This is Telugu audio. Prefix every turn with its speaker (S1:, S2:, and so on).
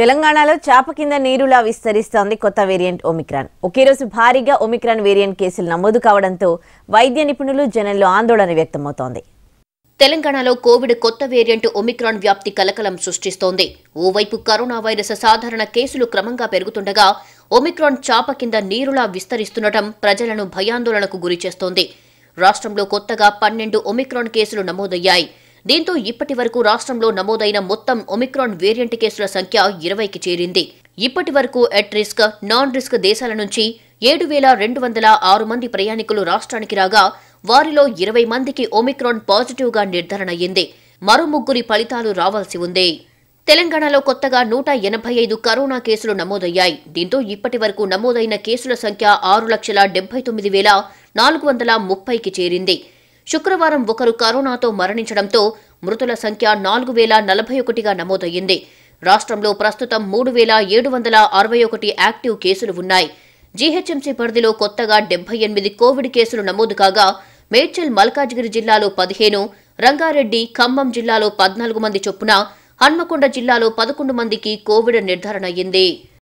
S1: తెలంగాణలో చాప కింద నీరులా విస్తరిస్తోంది కొత్త వేరియంట్ ఒమిక్రాన్ ఒకే రోజు భారీగా ఒమిక్రాన్ వేరియంట్ కేసులు నమోదు కావడంతో వైద్య నిపుణులు జనంలో ఆందోళన వ్యక్తమవుతోంది
S2: తెలంగాణలో కోవిడ్ కొత్త వేరియంట్ ఒమిక్రాన్ వ్యాప్తి కలకలం సృష్టిస్తోంది ఓవైపు కరోనా వైరస్ సాధారణ కేసులు క్రమంగా పెరుగుతుండగా ఒమిక్రాన్ చాప కింద నీరులా విస్తరిస్తుండటం ప్రజలను భయాందోళనకు గురిచేస్తోంది రాష్ట్రంలో కొత్తగా పన్నెండు ఒమిక్రాన్ కేసులు నమోదయ్యాయి దీంతో ఇప్పటి వరకు రాష్ట్రంలో నమోదైన మొత్తం ఒమిక్రాన్ వేరియంట్ కేసుల సంఖ్య ఇరవైకి చేరింది ఇప్పటి వరకు ఎట్ రిస్క్ నాన్ రిస్క్ దేశాల నుంచి ఏడు వేల రెండు వందల ఆరు మంది ప్రయాణికులు రాష్ట్రానికి రాగా వారిలో ఇరవై మందికి ఒమిక్రాన్ పాజిటివ్గా నిర్ధారణ అయ్యింది మరో ముగ్గురి ఫలితాలు రావాల్సి ఉంది తెలంగాణలో కొత్తగా నూట ఎనభై ఐదు కరోనా కేసులు నమోదయ్యాయి దీంతో ఇప్పటి వరకు నమోదైన కేసుల సంఖ్య ఆరు లక్షల డెబ్బై తొమ్మిది వేల నాలుగు వందల ముప్పైకి చేరింది శుక్రవారం ఒకరు కరోనాతో మరణించడంతో మృతుల సంఖ్య నాలుగు వేల నలభై ఒకటిగా నమోదయ్యింది రాష్ట్రంలో ప్రస్తుతం మూడు వేల ఏడు వందల అరవై ఒకటి యాక్టివ్ కేసులు ఉన్నాయి జీహెచ్ఎంసీ పరిధిలో కొత్తగా డెబ్బై ఎనిమిది కోవిడ్ కేసులు నమోదు కాగా మేడ్చల్ మల్కాజ్గిరి జిల్లాలో పదిహేను రంగారెడ్డి ఖమ్మం జిల్లాలో పద్నాలుగు మంది చొప్పున హన్మకొండ జిల్లాలో పదకొండు మందికి కోవిడ్ నిర్ధారణ అయ్యింది